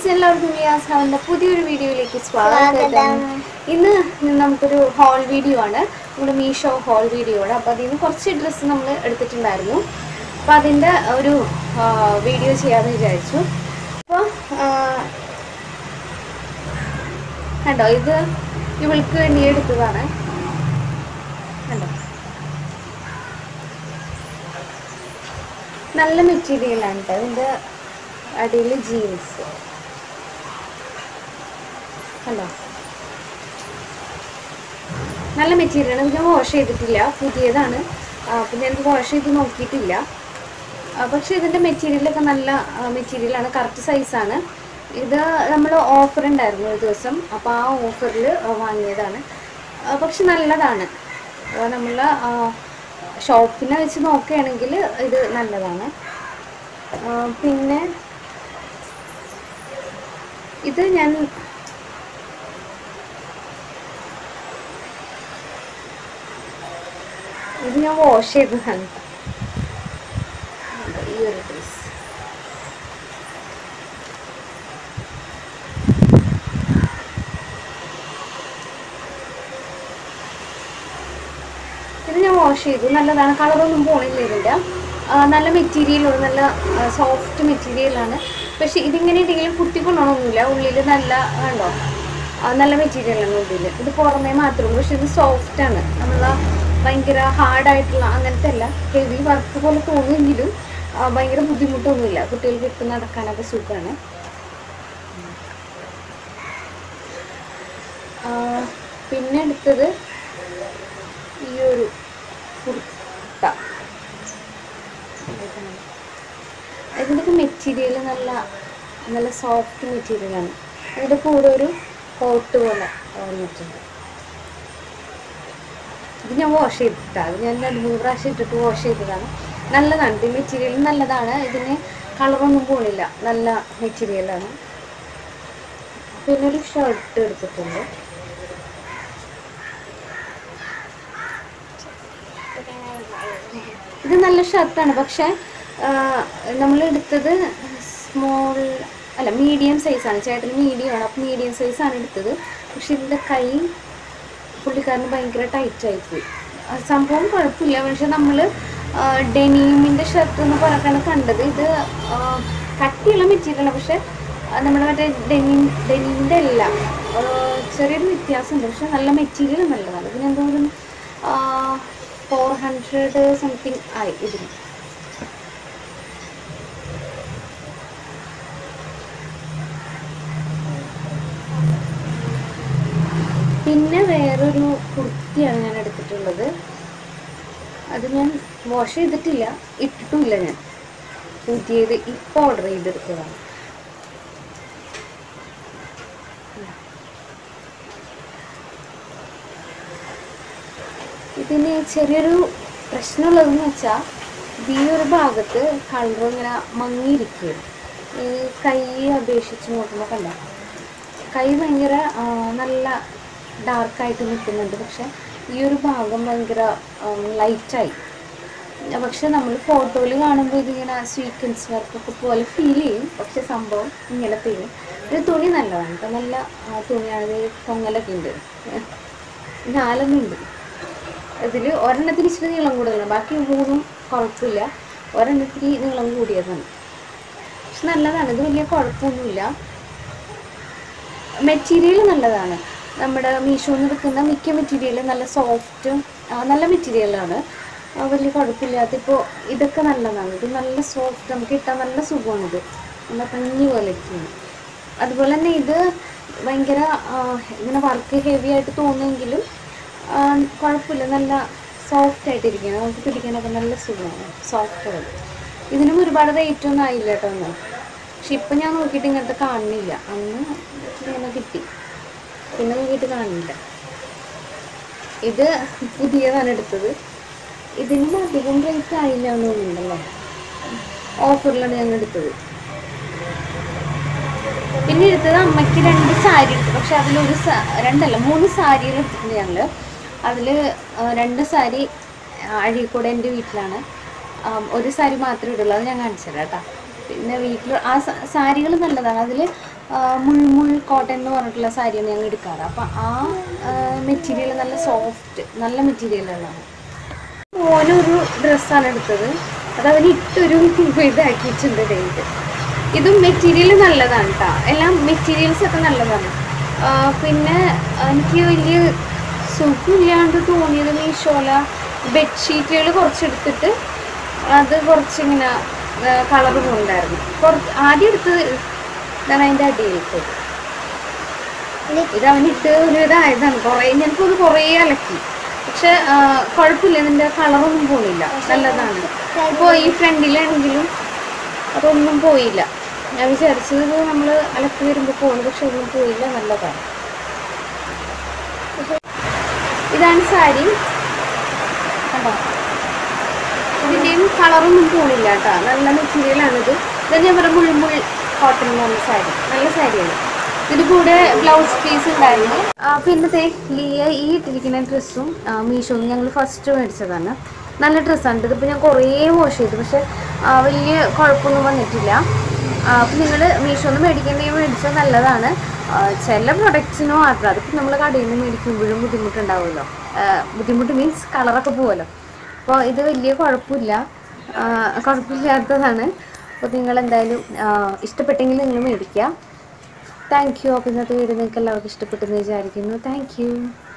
Friends എല്ലാവർക്കും ലിയാസ് ഹാവിൻ്റെ പുതിയൊരു വീഡിയോയിലേക്ക് സ്വാഗതം സ്വാഗതം. ഇന്ന് നമുക്കൊരു ഹോൾ വീഡിയോ ആണ് നമ്മുടെ മീഷോ ഹോൾ വീഡിയോ ആണ് അപ്പോൾ അതിൽ നിന്ന് കുറച്ച് ഡ്രസ്സ് നമ്മൾ എടുത്തിട്ടുണ്ടായിരുന്നു അപ്പോൾ അതിൻ്റെ ഒരു വീഡിയോ ചെയ്യാമെന്ന് വിചാരിച്ചു അപ്പോൾ കണ്ടോ ഇത് ഇവൾക്ക് വേണ്ടി എടുത്തതാണ് കണ്ടോ നല്ല മെറ്റീരിയലാണ് കേട്ടോ ഇതിൻ്റെ അടിയിൽ ജീൻസ് കണ്ടോ നല്ല മെറ്റീരിയൽ ഇത് ഞാൻ വാഷ് ചെയ്തിട്ടില്ല പുതിയതാണ് ആ, അപ്പം ഞാൻ വാഷ് ചെയ്ത് നോക്കിയിട്ടില്ല ആ, പക്ഷേ ഇതിൻ്റെ മെറ്റീരിയലൊക്കെ നല്ല മെറ്റീരിയലാണ് കറക്റ്റ് സൈസാണ് ഇത് നമ്മൾ ഓഫർ ഉണ്ടായിരുന്നു ഒരു ദിവസം അപ്പോൾ ആ ഓഫറിൽ വാങ്ങിയതാണ് ആ, പക്ഷെ നല്ലതാണ് നമ്മൾ ഷോപ്പിനെ വെച്ച് നോക്കുകയാണെങ്കിൽ ഇത് നല്ലതാണ് ആ, പിന്നെ ഇത് ഞാൻ ഇത് ഞാൻ വാഷ് ചെയ്തതാണ് ഈ ഒരു ഡ്രസ് ഇത് ഞാൻ വാഷ് ചെയ്തു നല്ലതാണ് കളറൊന്നും പോണില്ല ഇതിൻ്റെ ആ, നല്ല മെറ്റീരിയലാണ് നല്ല സോഫ്റ്റ് മെറ്റീരിയലാണ് പക്ഷെ ഇതിങ്ങനെ എന്തെങ്കിലും കുത്തിക്കൊള്ളണമെന്നില്ല ഉള്ളിൽ നല്ല കണ്ടോ ആ, നല്ല മെറ്റീരിയലാണ് ഉള്ളിൽ ഇത് പുറമേ മാത്രമേ പക്ഷെ ഇത് സോഫ്റ്റ് ആണ് നമ്മള ഭയങ്കര ഹാർഡായിട്ടുള്ള അങ്ങനത്തെ അല്ല ഹെവി വർക്ക് പോലെ തോന്നുമെങ്കിലും ആ, ഭയങ്കര ബുദ്ധിമുട്ടൊന്നുമില്ല കുട്ടികൾക്ക് ഇട്ട് നടക്കാനൊക്കെ സുഖമാണ് ആ, പിന്നെ എടുത്തത് ഈ ഒരു കുർത്ത ഇതിൻ്റെയൊക്കെ മെറ്റീരിയൽ നല്ല നല്ല സോഫ്റ്റ് മെറ്റീരിയലാണ് അതിൻ്റെ കൂടെ ഒരു കോട്ട് പോലെ വന്നിട്ടുണ്ട് ഇത് ഞാൻ വാഷ് ചെയ്തിട്ടാണ് അത് ഞാൻ രണ്ട് മൂന്ന് പ്രാവശ്യം ഇട്ടിട്ട് വാഷ് ചെയ്തതാണ് നല്ലതാണ് ഇത് മെറ്റീരിയൽ നല്ലതാണ് ഇതിന് കളറൊന്നും പോണില്ല നല്ല മെറ്റീരിയലാണ് പിന്നെ ഒരു ഷർട്ട് എടുത്തിട്ടുണ്ട് ഇത് നല്ല ഷർട്ടാണ് പക്ഷെ നമ്മൾ എടുത്തത് സ്മോൾ അല്ല മീഡിയം സൈസാണ് ചേട്ടന് മീഡിയം ആണ് അപ്പോൾ മീഡിയം സൈസാണ് എടുത്തത് പക്ഷെ ഇതിൻ്റെ കൈ പുള്ളിക്കാരന് ഭയങ്കര ടൈറ്റ് ആയിപ്പോയി ആ, സംഭവം കുഴപ്പമില്ല പക്ഷെ നമ്മൾ ഡെനീമിൻ്റെ ഷർട്ട് എന്ന് പറഞ്ഞാണ് കണ്ടത് ഇത് ആ, കട്ടിയുള്ള മെറ്റീരിയലാണ് പക്ഷെ ആ, നമ്മുടെ മറ്റേ ഡെനിം ഡെനീമിൻ്റെ അല്ല ആ, ചെറിയൊരു വ്യത്യാസമുണ്ട് പക്ഷെ നല്ല മെറ്റീരിയൽ നല്ലതാണ് ഇതിന് എന്തോരം ഫോർ ഹൺഡ്രഡ് സംതിങ് ആയി ഇതിന് പിന്നെ വേറൊരു കുർത്തിയാണ് ഞാൻ എടുത്തിട്ടുള്ളത് അത് ഞാൻ വാഷ് ചെയ്തിട്ടില്ല ഇട്ടിട്ടുമില്ല ഞാൻ പുതിയത് ഇപ്പോൾ ഓർഡർ ചെയ്തെടുത്തതാണ് ഇതിന് ചെറിയൊരു പ്രശ്നമുള്ളതെന്ന് വെച്ചാൽ ഈ ഒരു ഭാഗത്ത് കളർ ഇങ്ങനെ മങ്ങിയിരിക്കുകയാണ് ഈ കൈ അപേക്ഷിച്ച് നോക്കുമ്പോൾ കണ്ട കൈ ഭയങ്കര ആ, നല്ല ഡാർക്കായിട്ട് നിൽക്കുന്നുണ്ട് പക്ഷെ ഈ ഒരു ഭാഗം ഭയങ്കര ലൈറ്റായി പക്ഷെ നമ്മൾ ഫോട്ടോയിൽ കാണുമ്പോൾ ഇതിങ്ങനെ സ്വീക്വൻസ് വർക്കൊക്കെ പോലെ ഫീൽ ചെയ്യും പക്ഷെ സംഭവം ഇങ്ങനെ ചെയ്യും ഒരു തുണി നല്ലതാണ് കേട്ടോ നല്ല ആ, തുണിയാണ് ഇത് പൊങ്ങലൊക്കെ ഉണ്ട് നാലെണ്ണം ഉണ്ട് ഇതിൽ ഒരെണ്ണത്തിന് ഇച്ചിരി നീളം കൂടുതലാണ് ബാക്കി മൂന്നും കുഴപ്പമില്ല ഒരെണ്ണത്തിന് നീളം കൂടിയതാണ് പക്ഷെ നല്ലതാണ് ഇത് വലിയ കുഴപ്പമൊന്നുമില്ല മെറ്റീരിയൽ നല്ലതാണ് നമ്മുടെ മീഷോന്ന് എടുക്കുന്ന മിക്ക മെറ്റീരിയലും നല്ല സോഫ്റ്റും നല്ല മെറ്റീരിയലാണ് ആ, വലിയ കുഴപ്പമില്ലാത്ത ഇപ്പോൾ ഇതൊക്കെ നല്ലതാണ് ഇത് നല്ല സോഫ്റ്റ് നമുക്ക് ഇട്ടാൽ നല്ല സുഖമാണിത് നല്ല പഞ്ഞി പോലെയൊക്കെയാണ് അതുപോലെ തന്നെ ഇത് ഭയങ്കര ആ, ഇങ്ങനെ വർക്ക് ഹെവി ആയിട്ട് തോന്നുമെങ്കിലും ആ, കുഴപ്പമില്ല നല്ല സോഫ്റ്റ് ആയിട്ടിരിക്കുകയാണ് നമുക്ക് പിടിക്കാനൊക്കെ നല്ല സുഖമാണ് സോഫ്റ്റ് ആണ് ഇതിനും ഒരുപാട് റേറ്റ് ഒന്നും ആയില്ല കേട്ടോ ഒന്നും പക്ഷെ ഇപ്പം ഞാൻ നോക്കിയിട്ട് ഇങ്ങനത്തെ കാണുന്നില്ല അന്ന് ഇങ്ങനെ കിട്ടി പിന്നെ നോക്കിയിട്ട് കാണുന്നില്ല ഇത് പുതിയതാണ് എടുത്തത് ഇതിന് അധികം റേറ്റ് ആയില്ല എന്ന് തോന്നുന്നുണ്ടല്ലോ ഓഫറിലാണ് ഞങ്ങൾ എടുത്തത് പിന്നെ എടുത്തത് അമ്മയ്ക്ക് രണ്ട് സാരി എടുത്തു പക്ഷെ അതിലൊരു സാ- രണ്ടല്ല മൂന്ന് സാരികൾ എടുത്തിട്ടുണ്ട് ഞങ്ങൾ അതിൽ രണ്ട് സാരി അഴീക്കോട് എൻ്റെ വീട്ടിലാണ് ആം, ഒരു സാരി മാത്രമേ ഇടുള്ളൂ അത് ഞാൻ കാണിച്ചു തരാം കേട്ടോ പിന്നെ വീട്ടിൽ ആ സാരികൾ നല്ലതാണ് അതിൽ മുൾമുൾ കോട്ടൺ എന്ന് പറഞ്ഞിട്ടുള്ള സാരിയാണ് ഞങ്ങൾ എടുക്കാറ് അപ്പം ആ മെറ്റീരിയൽ നല്ല സോഫ്റ്റ് നല്ല മെറ്റീരിയലുകളാണ് മോനൊരു ഡ്രസ്സാണ് എടുത്തത് അത് അവന് ഇട്ടൊരു ഇതാക്കി വെച്ചിട്ടുണ്ട് ഡേറ്റ് ഇതും മെറ്റീരിയൽ നല്ലതാണ് കേട്ടോ എല്ലാം മെറ്റീരിയൽസ് ഒക്കെ നല്ലതാണ് ആ, പിന്നെ എനിക്ക് വലിയ സുഖമില്ലാണ്ട് തോന്നിയത് മീഷോല ബെഡ്ഷീറ്റുകൾ കുറച്ചെടുത്തിട്ട് അത് കുറച്ചിങ്ങനെ കളർ പോണ്ടായിരുന്നു കുറച്ച് ആദ്യം എടുത്തത് ഇതാണ് അതിൻ്റെ അടിയിലിട്ടത് ഇത് അവനിട്ട് ഒരു ഇതായതാണ് കുറേ ഞങ്ങൾക്കൊന്ന് കുറേ അലക്കി പക്ഷെ ആ, കുഴപ്പമില്ല ഇതിൻ്റെ കളറൊന്നും പോയില്ല നല്ലതാണ് ഇപ്പോൾ ഈ ഫ്രണ്ടിലാണെങ്കിലും അതൊന്നും പോയില്ല ഞാൻ വിചാരിച്ചത് നമ്മൾ അലക്കി വരുമ്പോൾ പോകുന്നു പക്ഷെ ഒന്നും പോയില്ല നല്ലതാണ് ഇതാണ് സാരി കണ്ടോ ഇതിൻ്റെയും കളറൊന്നും പോണില്ല കേട്ടോ നല്ല മെറ്റീരിയലാണിത് ഇത് ഞാൻ പറഞ്ഞ മുൾമുൾ കോട്ടൺ എന്ന് പറഞ്ഞ സാരി നല്ല സാരിയാണ് ഇതിന് കൂടെ ബ്ലൗസ് പീസ് ഉണ്ടായിരുന്നു ആ, പിന്നത്തെ ലിയ ഈ ഇട്ടിരിക്കുന്ന ഡ്രസ്സും മീഷോന്ന് ഞങ്ങൾ ഫസ്റ്റ് മേടിച്ചതാണ് നല്ല ഡ്രസ്സാണ് ഇതിപ്പോൾ ഞാൻ കുറേ വാഷ് ചെയ്തു പക്ഷെ ആ, വലിയ കുഴപ്പമൊന്നും വന്നിട്ടില്ല അപ്പം നിങ്ങൾ മീഷോന്ന് മേടിക്കേണ്ടെങ്കിൽ മേടിച്ചാൽ നല്ലതാണ് ആ, ചില പ്രൊഡക്ട്സിന് മാത്രം അതിപ്പോൾ നമ്മൾ കടയിൽ നിന്ന് മേടിക്കുമ്പോഴും ബുദ്ധിമുട്ടുണ്ടാവുമല്ലോ ആ, ബുദ്ധിമുട്ട് മീൻസ് കളറൊക്കെ പോവുമല്ലോ അപ്പോൾ ഇത് വലിയ കുഴപ്പമില്ല ആ, കുഴപ്പമില്ലാത്തതാണ് അപ്പോൾ നിങ്ങൾ എന്തായാലും ആ, ഇഷ്ടപ്പെട്ടെങ്കിൽ നിങ്ങൾ മേടിക്കുക താങ്ക് യു അപ്പോൾ ഇന്നത്തെ വീഡിയോ നിങ്ങൾക്ക് എല്ലാവർക്കും ഇഷ്ടപ്പെട്ടെന്ന് വിചാരിക്കുന്നു താങ്ക് യു